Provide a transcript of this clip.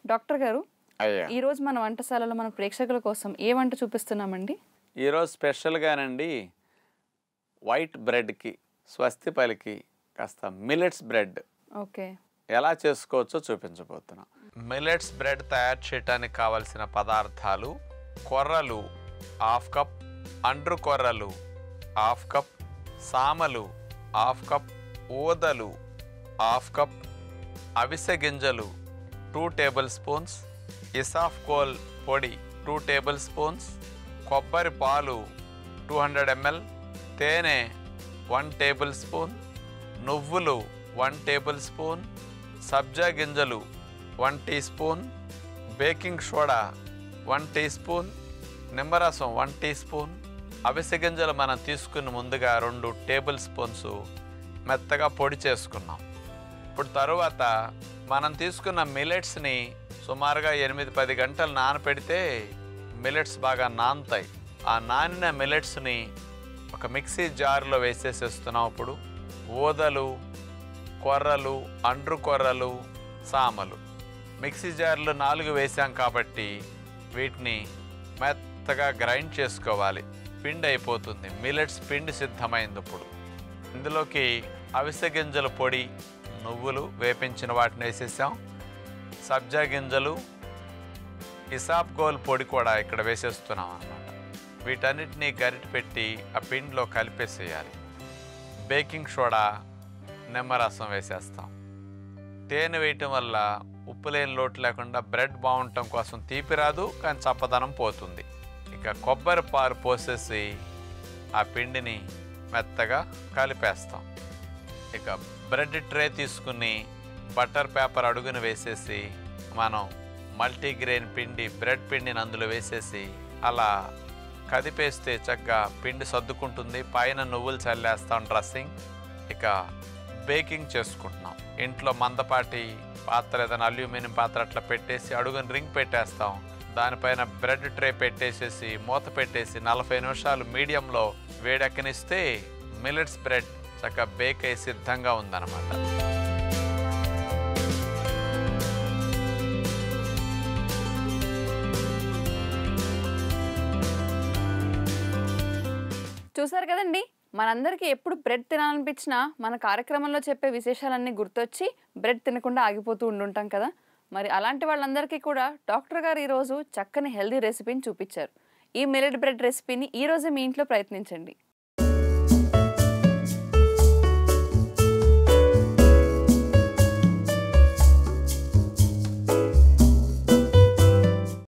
doctor గారు అయ్యా ఈ రోజు మన వంటశాలలో మన ప్రేక్షకుల కోసం ఏ వంట చూపిస్తున్నామండి ఈరోజు స్పెషల్గానండి వైట్ బ్రెడ్కి స్వస్తి పలికి కాస్త మిల్లెట్స్ బ్రెడ్ ఓకే ఎలా చేసుకోవచ్చో చూపించబోతున్నాం మిల్లెట్స్ బ్రెడ్ తయారు చేయడానికి కావలసిన పదార్థాలు కొర్రలు హాఫ్ కప్ అండ్రు కొర్రలు హాఫ్ కప్ సామలు హాఫ్ కప్ ఊదలు హాఫ్ కప్ అవిసె గింజలు టూ టేబుల్ స్పూన్స్ ఇసాఫ్ కోల్ పొడి టూ టేబుల్ స్పూన్స్ కొబ్బరి పాలు టూ హండ్రెడ్ ఎంఎల్ తేనె వన్ టేబుల్ స్పూన్ నువ్వులు వన్ టేబుల్ స్పూన్ సబ్జా గింజలు one teaspoon baking soda one teaspoon నిమ్మరసం వన్ టీ స్పూన్ అవిసె గింజలు మనం తీసుకుని ముందుగా రెండు టేబుల్ స్పూన్స్ మెత్తగా పొడి చేసుకున్నాం ఇప్పుడు తరువాత మనం తీసుకున్న మిల్లెట్స్ని సుమారుగా ఎనిమిది పది గంటలు నానపెడితే మిల్లెట్స్ బాగా నానుతాయి ఆ నానిన మిల్లెట్స్ని ఒక మిక్సీ జార్లో వేసేసేస్తున్నాం ఇప్పుడు ఊదలు కొర్రలు అండ్రు కొర్రలు సామలు మిక్సీ జార్లో నాలుగు వేసాం కాబట్టి వీటిని మెత్తగా గ్రైండ్ చేసుకోవాలి పిండి అయిపోతుంది మిల్లెట్స్ పిండి సిద్ధమైంది ఇప్పుడు ఇందులోకి అవిసె గింజల పొడి నువ్వులు వేపించిన వాటిని వేసేసాం సబ్జా గింజలు ఇసాబ్ గోల్ పొడి కూడా ఇక్కడ వేసేస్తున్నాం అన్నమాట వీటన్నిటినీ గరిటె పెట్టి ఆ పిండిలో కలిపేసేయాలి బేకింగ్ సోడా నిమ్మరసం వేసేస్తాం తేనె వేయటం వల్ల ఉప్పు లేని లోటు లేకుండా బ్రెడ్ బాగుండటం కోసం తీపి రాదు కానీ చప్పదనం పోతుంది ఇక కొబ్బరి పాలు పోసేసి ఆ పిండిని మెత్తగా కలిపేస్తాం ఇక బ్రెడ్ ట్రే తీసుకుని బటర్ పేపర్ అడుగున వేసేసి మనం మల్టీగ్రెయిన్ పిండి బ్రెడ్ పిండిని అందులో వేసేసి అలా కదిపేస్తే చక్కగా పిండి సర్దుకుంటుంది పైన నువ్వులు చల్లేస్తాం డ్రెస్సింగ్ ఇక బేకింగ్ చేసుకుంటున్నాం ఇంట్లో మందపాటి పాత్ర ఏదైనా అల్యూమినియం పాత్ర అట్లా పెట్టేసి అడుగుని రింగ్ పెట్టేస్తాం దానిపైన బ్రెడ్ ట్రే పెట్టేసేసి మూత పెట్టేసి నలభై నిమిషాలు మీడియంలో వేడెక్కనిస్తే మిల్లెట్స్ బ్రెడ్ చక్కగా బేక్ అయి సిద్ధంగా ఉందన్నమాట చూసారు కదండి మనందరికీ ఎప్పుడు బ్రెడ్ తినాలనిపించినా మన కార్యక్రమంలో చెప్పే విశేషాలన్నీ గుర్తొచ్చి బ్రెడ్ తినకుండా ఆగిపోతూ ఉండుంటాం కదా మరి అలాంటి వాళ్ళందరికీ కూడా డాక్టర్ గారు ఈరోజు చక్కని హెల్దీ రెసిపీని చూపించారు ఈ మిల్లెట్ బ్రెడ్ రెసిపీని ఈ రోజే మీ ఇంట్లో ప్రయత్నించండి